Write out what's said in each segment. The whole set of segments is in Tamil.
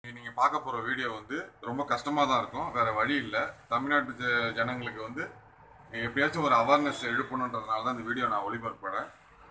நீங்க பார்க்க போற வீடியோ வந்து ரொம்ப கஷ்டமா தான் இருக்கும் வேற வழி இல்லை தமிழ்நாட்டு ஜ- ஜனங்களுக்கு வந்து எப்படியாச்சும் ஒரு அவேர்னஸ் எழுப்பணுன்றதுனால தான் இந்த வீடியோ நான் ஒளிபரப்புறேன்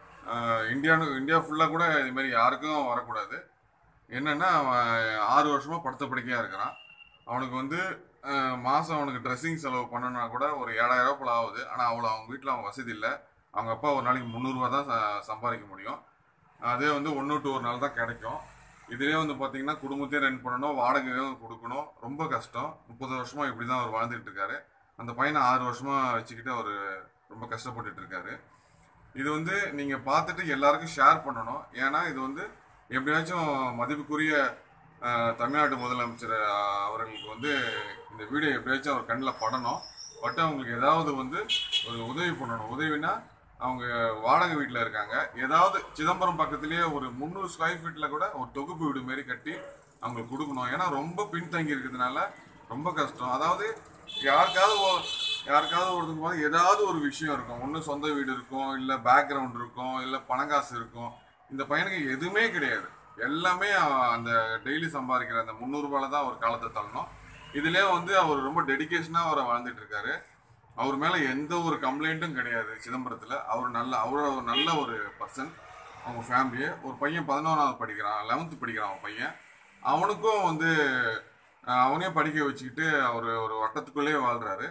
ஆஹ் இந்தியானு இந்தியா ஃபுல்லாக கூட இது மாதிரி யாருக்கும் வரக்கூடாது என்னன்னா அவன் ஆறு வருஷமா படுத்த படுக்கையா இருக்கிறான் அவனுக்கு வந்து ஆஹ் மாசம் அவனுக்கு ட்ரெஸ்ஸிங் செலவு பண்ணணும்னா கூட ஒரு ஏழாயிரம் ரூபாய் போல ஆகுது ஆனால் அவ்வளோ அவங்க வீட்டில் அவன் வசதி இல்லை அவங்க அப்பா ஒரு நாளைக்கு முந்நூறுரூவா தான் ச- சம்பாதிக்க முடியும் அதே வந்து ஒன்று டு ஒரு நாள் தான் கிடைக்கும் இதுலேயே வந்து பார்த்தீங்கன்னா குடும்பத்தையும் ரன் பண்ணணும் வாடகையும் கொடுக்கணும் ரொம்ப கஷ்டம் முப்பது வருஷமா இப்படி தான் அவர் வாழ்ந்துட்டு இருக்காரு அந்த பையனை ஆறு வருஷமா வச்சுக்கிட்டு அவர் ரொம்ப கஷ்டப்பட்டுட்டு இருக்காரு இது வந்து நீங்கள் பார்த்துட்டு எல்லாருக்கும் ஷேர் பண்ணணும் ஏன்னா இது வந்து எப்படியாச்சும் மதிப்புக்குரிய ஆஹ், தமிழ்நாட்டு முதலமைச்சர் ஆஹ், அவர்களுக்கு வந்து இந்த வீடியோ எப்படியாச்சும் அவர் கண்ணில் படணும் பட் அவங்களுக்கு ஏதாவது வந்து ஒரு உதவி பண்ணணும் உதவினா அவங்க வாடகை வீட்டில் இருக்காங்க ஏதாவது சிதம்பரம் பக்கத்துலேயே ஒரு முந்நூறு ஸ்கொயர் ஃபீட்டில் கூட ஒரு தொகுப்பு வீடு மாரி கட்டி அவங்களுக்கு கொடுக்கணும் ஏன்னா ரொம்ப பின்தங்கி இருக்கிறதுனால ரொம்ப கஷ்டம் அதாவது யாருக்காவது ஒ- யாருக்காவது ஒருத்தருக்கு போது ஏதாவது ஒரு விஷயம் இருக்கும் ஒன்று சொந்த வீடு இருக்கும் இல்லை பேக்ரவுண்ட் இருக்கும் இல்லை பணங்காசு இருக்கும் இந்த பையனுக்கு எதுவுமே கிடையாது எல்லாமே அவன் அந்த டெய்லி சம்பாதிக்கிற அந்த முந்நூறுபால தான் அவர் காலத்தை தள்ளணும் இதுலேயே வந்து அவர் ரொம்ப டெடிகேஷனாக அவரை வாழ்ந்துட்டு இருக்காரு அவர் மேலே எந்த ஒரு கம்ப்ளைண்ட்டும் கிடையாது சிதம்பரத்தில் அவர் நல்ல அவர் ஒரு நல்ல ஒரு பர்சன் அவங்க ஃபேமிலியே ஒரு பையன் பதினொன்றாவது படிக்கிறான் லெவன்த்து படிக்கிறான் அவன் பையன் அவனுக்கும் வந்து அஹ், அவனையும் படிக்க வச்சுக்கிட்டு அவர் ஒரு வட்டத்துக்குள்ளேயே வாழ்கிறாரு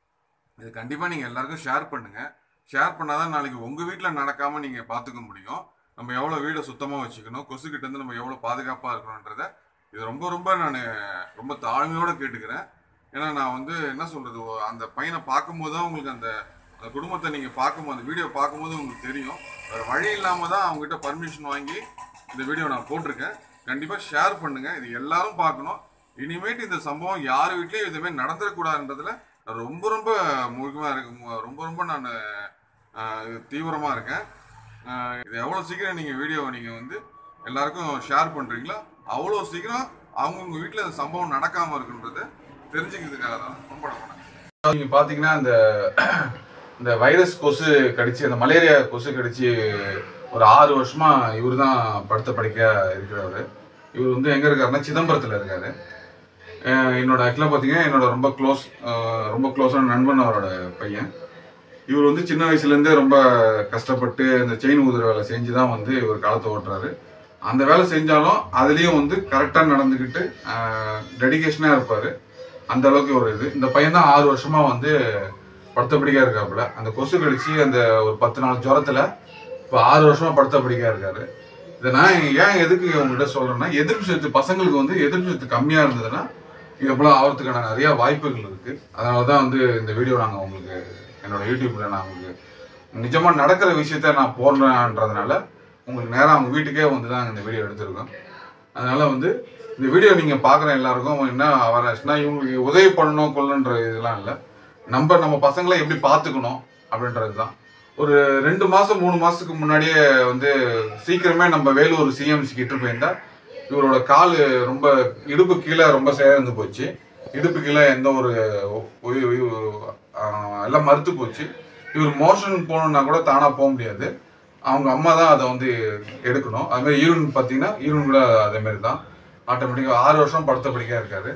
இது கண்டிப்பாக நீங்கள் எல்லாருக்கும் ஷேர் பண்ணுங்கள் ஷேர் பண்ணாதான் நாளைக்கு உங்கள் வீட்டில் நடக்காமல் நீங்கள் பார்த்துக்க முடியும் நம்ம எவ்வளோ வீடை சுத்தமாக வச்சுக்கணும் கொசுக்கிட்ட இருந்து நம்ம எவ்வளோ பாதுகாப்பாக இருக்கணுன்றத இது ரொம்ப ரொம்ப நான் ரொம்ப தாழ்மையோடு கேட்டுக்கிறேன் ஏன்னா நான் வந்து என்ன சொல்கிறது அந்த பையனை பார்க்கும்போது தான் உங்களுக்கு அந்த அந்த குடும்பத்தை நீங்கள் பார்க்கும்போது அந்த வீடியோ பார்க்கும்போது உங்களுக்கு தெரியும் வேறு வழி இல்லாமல் தான் அவங்ககிட்ட பர்மிஷன் வாங்கி இந்த வீடியோ நான் போட்டிருக்கேன் கண்டிப்பாக ஷேர் பண்ணுங்கள் இது எல்லாரும் பார்க்கணும் இனிமேட்டு இந்த சம்பவம் யார் வீட்லேயும் இதுவே நடந்துடக்கூடாதுன்றதுல நான் ரொம்ப ரொம்ப முழுக்கமாக இருக்கு ரொம்ப ரொம்ப நான் தீவிரமாக இருக்கேன் ஆஹ் இது எவ்வளோ சீக்கிரம் நீங்கள் வீடியோவை நீங்கள் வந்து எல்லாருக்கும் ஷேர் பண்ணுறீங்களோ அவ்வளோ சீக்கிரம் அவங்கவுங்க வீட்டில் இந்த சம்பவம் நடக்காமல் இருக்குன்றது தெரிஞ்சுக்கிறதுக்காக தான் ரொம்ப நன்றி நீங்க பாத்தீங்கன்னா இந்த இந்த வைரஸ் கொசு கடிச்சு அந்த மலேரியா கொசு கடிச்சு ஒரு ஆறு வருஷமா இவர் தான் படுத்த படுக்கையா இருக்கிறவர் இவர் வந்து எங்க இருக்காருன்னா சிதம்பரத்துல இருக்காரு அஹ் என்னோட ஆக்சுவலாக பார்த்தீங்கன்னா என்னோட ரொம்ப க்ளோஸ் ரொம்ப க்ளோஸான நண்பன் அவரோட பையன் இவர் வந்து சின்ன வயசுலேருந்தே ரொம்ப கஷ்டப்பட்டு இந்த செயின் ஊதுற வேலை செஞ்சு தான் வந்து இவர் காலத்தை ஓட்டுறாரு அந்த வேலை செஞ்சாலும் அதுலேயும் வந்து கரெக்டாக நடந்துக்கிட்டு டெடிகேஷனாக இருப்பார் அந்த அளவுக்கு ஒரு இது இந்த பையன் தான் ஆறு வருஷமா வந்து படுத்தபடிக்கா இருக்காப்புல அந்த கொசு கடிச்சு அந்த ஒரு பத்து நாள் ஜுரத்துல இப்போ ஆறு வருஷமா படுத்தபடிக்கா இருக்காரு இதை நான் ஏன் எதுக்கு உங்ககிட்ட சொல்றேன்னா எதிர்ப்பு சக்தி பசங்களுக்கு வந்து எதிர்ப்பு சக்தி கம்மியா இருந்ததுன்னா இது போல ஆகிறதுக்கான நிறைய வாய்ப்புகள் இருக்கு அதனால தான் வந்து இந்த வீடியோ நாங்கள் உங்களுக்கு என்னோட யூடியூப்ல நான் உங்களுக்கு நிஜமா நடக்கிற விஷயத்த நான் போடுறேன்றதுனால உங்களுக்கு நேரா அவங்க வீட்டுக்கே வந்து தான் இந்த வீடியோ எடுத்திருக்கோம் அதனால வந்து இந்த வீடியோ நீங்க பாக்குற எல்லாருக்கும் என்ன அவர்னஸ்னா இவங்களுக்கு உதவி பண்ணணும் கொள்ளன்ற இதெல்லாம் இல்லை நம்ம நம்ம பசங்களை எப்படி பார்த்துக்கணும் அப்படின்றது தான் ஒரு ரெண்டு மாசம் மூணு மாசத்துக்கு முன்னாடியே வந்து சீக்கிரமே நம்ம வேலூர் சிஎம்சி கிட்ட போயிருந்தா இவரோட கால் ரொம்ப இடுப்பு கீழே ரொம்ப சேர்ந்து போச்சு இடுப்பு கீழே எந்த ஒரு உயி- உயி- ஆஹ் எல்லாம் மறுத்து போச்சு இவர் மோஷன் போகணுன்னா கூட தானா போக முடியாது அவங்க அம்மா தான் அதை வந்து எடுக்கணும் அது மாதிரி யூரின் பார்த்தீங்கன்னா யூரின் கூட அதே மாதிரி தான் ஆட்டோமேட்டிக்காக ஆறு வருஷம் படுத்த படிக்கா இருக்காரு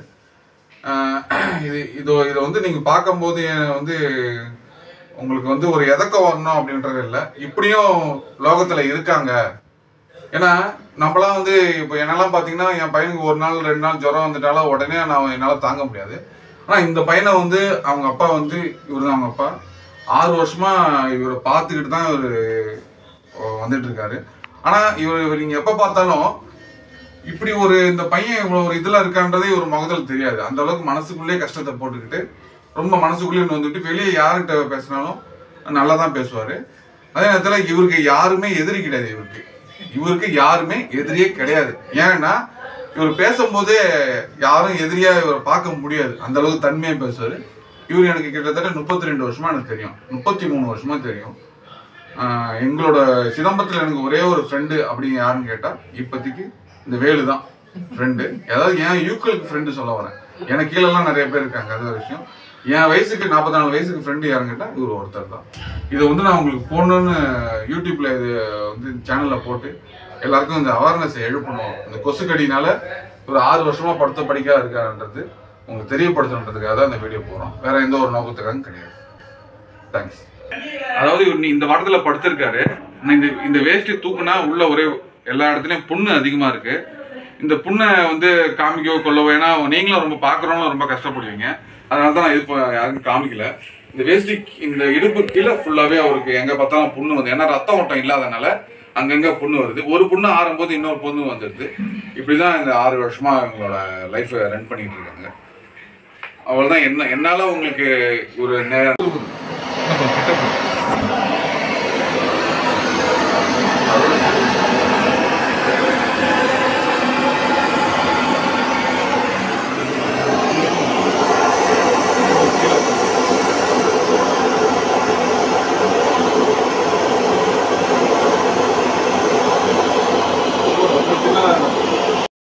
ஆஹ் இது இது இதை வந்து நீங்கள் பார்க்கும்போது வந்து உங்களுக்கு வந்து ஒரு எதக்கம் வரணும் அப்படின்றது இல்லை இப்படியும் லோகத்தில் இருக்காங்க ஏன்னா நம்மளாம் வந்து இப்போ என்னெல்லாம் பார்த்தீங்கன்னா என் பையனுக்கு ஒரு நாள் ரெண்டு நாள் ஜுரம் வந்துட்டாலும் உடனே நான் என்னால் தாங்க முடியாது ஆனால் இந்த பையனை வந்து அவங்க அப்பா வந்து இவர் தான் அவங்க அப்பா ஆறு வருஷமா இவரை பார்த்துக்கிட்டு தான் இவர் வந்துட்டு இருக்காரு ஆனால் இவர் இவர் நீங்கள் எப்போ பார்த்தாலும் இப்படி ஒரு இந்த பையன் இவ்வளோ ஒரு இதில் இருக்கான்றதே ஒரு முகத்தில் தெரியாது அந்த அளவுக்கு மனசுக்குள்ளேயே கஷ்டத்தை போட்டுக்கிட்டு ரொம்ப மனசுக்குள்ளேயே வந்துட்டு வெளியே யார்கிட்ட பேசினாலும் நல்லா தான் பேசுவார் அதே நேரத்தில் இவருக்கு யாருமே எதிரி கிடையாது இவருக்கு இவருக்கு யாருமே எதிரியே கிடையாது ஏன்னா இவர் பேசும்போதே யாரும் எதிரியா இவரை பார்க்க முடியாது அந்த அளவுக்கு தன்மையா பேசுவாரு இவர் எனக்கு கிட்டத்தட்ட முப்பத்தி ரெண்டு வருஷமா எனக்கு தெரியும் முப்பத்தி மூணு வருஷமா தெரியும் ஆஹ் எங்களோட சிதம்பரத்தில் எனக்கு ஒரே ஒரு ஃப்ரெண்டு அப்படின்னு யாருன்னு கேட்டா இப்போதைக்கு இந்த வேலு தான் ஃப்ரெண்டு அதாவது என் யூக்களுக்கு ஃப்ரெண்டு சொல்ல வரேன் எனக்கு கீழெல்லாம் நிறைய பேர் இருக்காங்க அது ஒரு விஷயம் என் வயசுக்கு நாற்பத்தி நாலு வயசுக்கு ஃப்ரெண்டு யாருன்னு கேட்டா இவர் ஒருத்தர் தான் இதை வந்து நான் உங்களுக்கு போடணும்னு யூடியூப்ல இது வந்து சேனல்ல போட்டு எல்லாருக்கும் இந்த அவேர்னஸ் எழுப்பணும் இந்த கொசுக்கடினால ஒரு ஆறு வருஷமா படுத்த படிக்கா இருக்காருன்றது உங்களுக்கு தெரியப்படுத்தணுன்றதுக்காக தான் இந்த வீடியோ போறோம் வேற எந்த ஒரு நோக்கத்துக்காகவும் கிடையாது தேங்க்ஸ் அதாவது இவர் நீ- இந்த வாரத்துல படுத்திருக்காரு ஆனா இந்த இந்த வேஷ்டி தூக்குனா உள்ள ஒரே எல்லா இடத்துலயும் புண்ணு அதிகமா இருக்கு இந்த புண்ணை வந்து காமிக்கவோ கொள்ளவோ ஏன்னா நீங்களும் ரொம்ப பாக்குறவங்களும் ரொம்ப கஷ்டப்படுவீங்க அதனால தான் நான் இது ப- யாருக்கும் காமிக்கல இந்த வேஷ்டி இந்த இடுப்பு கீழே ஃபுல்லாவே அவருக்கு எங்க பார்த்தாலும் புண்ணு வந்து ஏன்னா ரத்த ஓட்டம் இல்லாதனால அங்கங்க புண்ணு வருது ஒரு புண்ணு ஆறும்போது இன்னொரு புண்ணு வந்துடுது இப்படிதான் இந்த ஆறு வருஷமா இவங்களோட லைஃப்பை ரன் பண்ணிட்டு இருக்காங்க அவ்வளவுதான் என்ன என்னால உங்களுக்கு ஒரு நே-